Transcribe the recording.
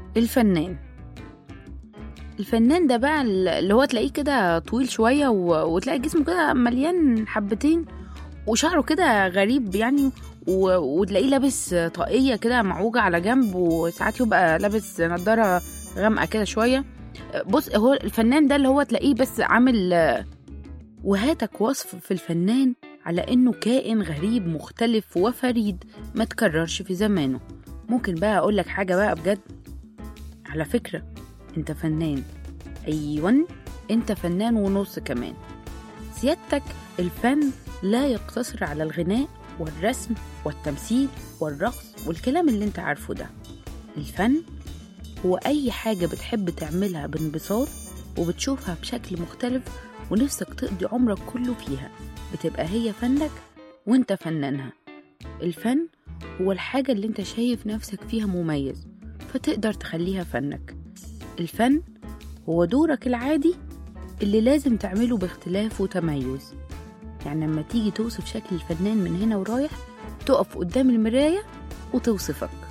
الفنان الفنان ده بقى اللي هو تلاقيه كده طويل شوية و... وتلاقي جسمه كده مليان حبتين وشعره كده غريب يعني و... وتلاقيه لابس طاقية كده معوجة على جنب وساعات يبقى لابس نضارة غامقة كده شوية بص هو الفنان ده اللي هو تلاقيه بس عامل وهاتك وصف في الفنان على انه كائن غريب مختلف وفريد ما تكررش في زمانه ممكن بقى اقول لك حاجة بقى بجد على فكرة انت فنان ايوان انت فنان ونص كمان سيادتك الفن لا يقتصر على الغناء والرسم والتمثيل والرقص والكلام اللي انت عارفه ده الفن هو اي حاجة بتحب تعملها بانبساط وبتشوفها بشكل مختلف ونفسك تقضي عمرك كله فيها بتبقى هي فنك وانت فنانها الفن هو الحاجة اللي انت شايف نفسك فيها مميز فتقدر تخليها فنك الفن هو دورك العادي اللي لازم تعمله باختلاف وتميز يعني لما تيجي توصف شكل الفنان من هنا ورايح تقف قدام المراية وتوصفك